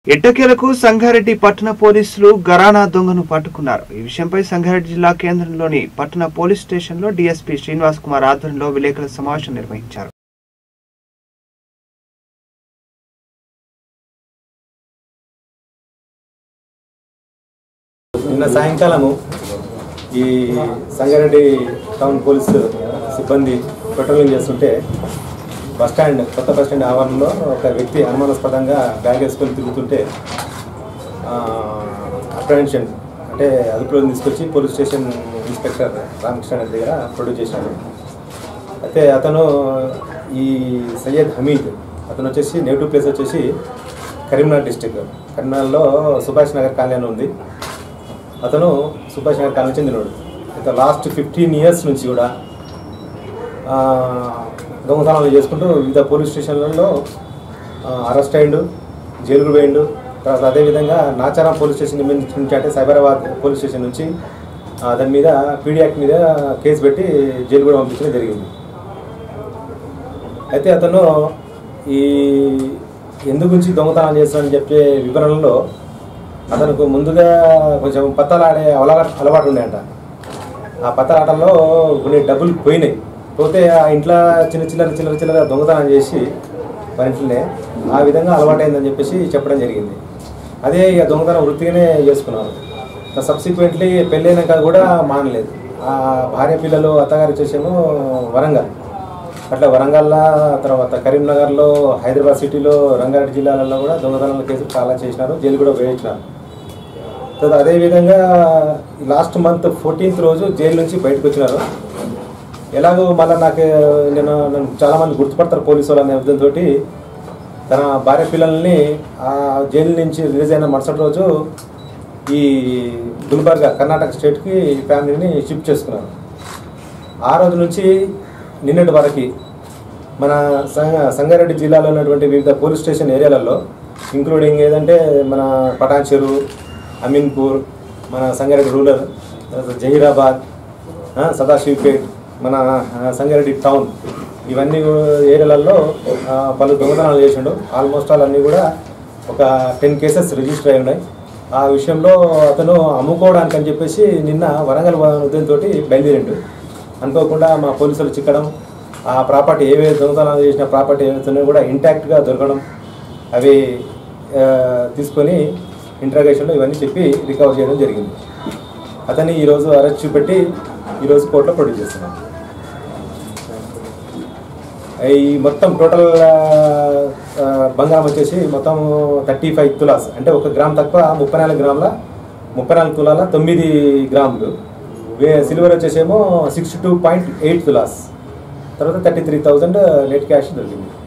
ఎట్టకేలకు సంగారెడ్డి పట్టణ పోలీసులు గరానా దొంగను పట్టుకున్నారు ఈ విషయంపై సంగారెడ్డి జిల్లా కేంద్రంలోని పట్టణ పోలీస్ స్టేషన్లో డీఎస్పీ శ్రీనివాస్ కుమార్ ఆధ్వర్యంలో విలేకరుల సమావేశం నిర్వహించారు నిన్న సాయంకాలము ఈ సంగారెడ్డి టౌన్ పోలీసు సిబ్బంది పెట్రోలింగ్ చేస్తుంటే బస్ స్టాండ్ కొత్త బస్ స్టాండ్ ఆవరణలో ఒక వ్యక్తి అనుమానాస్పదంగా బ్యాగ్ వేసుకొని తిరుగుతుంటే అప్రహెన్షన్ అంటే అదుపులోకి తీసుకొచ్చి police station inspector Ramakrishna Reddy దగ్గర ప్రొడ్యూస్ చేశాడు అయితే అతను ఈ సయ్యద్ హమీద్ అతను వచ్చేసి నేటివ్ ప్లేస్ వచ్చేసి కరీంనగర్ డిస్టిక్ కరీంనగర్లో సుభాష్ నగర్ కాలనీ అని ఉంది అతను సుభాష్ నగర్ కాలనీ చెందినవాడు అయితే లాస్ట్ ఫిఫ్టీన్ ఇయర్స్ నుంచి కూడా ఆ, దొంగతనాలు చేసుకుంటూ వివిధ పోలీస్ స్టేషన్లలో ఆ, అరెస్ట్ అయ్యిండు జైలుకు పోయిండు తర్వాత అదేవిధంగా నాచారం పోలీస్ స్టేషన్ నుంచి అంటే సైబరాబాద్ పోలీస్ స్టేషన్ నుంచి ఆ, దాని మీద పీడీ యాక్ట్ మీద కేసు పెట్టి జైలు కూడా పంపించడం జరిగింది అయితే అతను ఈ ఎందు గురించి దొంగతనం చేస్తానని చెప్పే వివరణలో అతనికి ముందుగా కొంచెం పత్తలాడే అలవాటు అలవాటు ఉన్నాయంట ఆ పత్తలాటల్లో కొన్ని డబ్బులు పోయినాయి పోతే ఆ ఇంట్లో చిన్న చిల్లర చిల్లర చిల్లర దొంగతనం చేసి వారి ఇంట్లోనే ఆ విధంగా అలవాటైందని చెప్పేసి చెప్పడం జరిగింది అదే ఇక దొంగతనం వృత్తిగానే చేసుకున్నారు సబ్సిక్వెంట్లీ పెళ్ళైనాక కూడా మానలేదు ఆ భార్య పిల్లలు అత్తగారు వచ్చేసేమో వరంగల్ అట్లా వరంగల్లో తర్వాత కరీంనగర్లో హైదరాబాద్ సిటీలో రంగారెడ్డి జిల్లాలలో కూడా దొంగతనాల కేసులు చాలా చేసినారు జైలు కూడా వేయించినారు తర్వాత అదేవిధంగా లాస్ట్ మంత్ ఫోర్టీన్త్ రోజు జైలు నుంచి బయటకు వచ్చినారు ఎలాగో మళ్ళీ నాకు నేను నన్ను చాలామంది గుర్తుపడతారు పోలీసు వాళ్ళు అనే ఉద్దేశంతో తన భార్య పిల్లల్ని ఆ జైలు నుంచి రిలీజ్ అయిన మరుసటి రోజు ఈ గుల్బర్గా కర్ణాటక స్టేట్కి ఫ్యామిలీని షిఫ్ట్ చేసుకున్నారు ఆ రోజు నుంచి నిన్నటి వరకు మన సంగ సంగారెడ్డి జిల్లాలో ఉన్నటువంటి వివిధ పోలీస్ స్టేషన్ ఏరియాలలో ఇంక్లూడింగ్ ఏదంటే మన పటాన్ చెరువు అమీన్పూర్ మన సంగారెడ్డి రూరల్ తర్వాత జహీరాబాద్ ఆ, సదాశివపేట్ మన ఆ, సంగారెడ్డి టౌన్ ఇవన్నీ ఏరియాలలో ఆ, పలు దొంగతనాలు చేసిండు ఆల్మోస్ట్ ఆల్ అన్నీ కూడా ఒక టెన్ కేసెస్ రిజిస్టర్ అయి ఉన్నాయి ఆ విషయంలో అతను అమ్ముకోవడానికి అని చెప్పేసి నిన్న వరంగల్ ఉదయంతో బయలుదేరిండు అనుకోకుండా మా పోలీసులు చిక్కడం ఆ ప్రాపర్టీ ఏవే దొంగతనాలు చేసిన ప్రాపర్టీ ఏవైతున్నాయో కూడా ఇంటాక్ట్గా దొరకడం అవి ఆ, తీసుకొని ఇంట్రాగేషన్లో ఇవన్నీ చెప్పి రికవర్ చేయడం జరిగింది అతన్ని ఈరోజు అరెస్ట్ చూపెట్టి ఈరోజు కోర్టులో ప్రొడ్యూస్ చేస్తున్నాం ఈ మొత్తం టోటల్ ఆ, బంగారం వచ్చేసి మొత్తం థర్టీ ఫైవ్ తులాస్ అంటే ఒక గ్రామ్ తక్కువ ముప్పై నాలుగు గ్రాముల ముప్పై నాలుగు తులాల తొమ్మిది గ్రాములు వే- సిల్వర్ వచ్చేసేమో సిక్స్టీ టూ పాయింట్ ఎయిట్ తులాస్ తర్వాత thirty three thousand net cash దొరికింది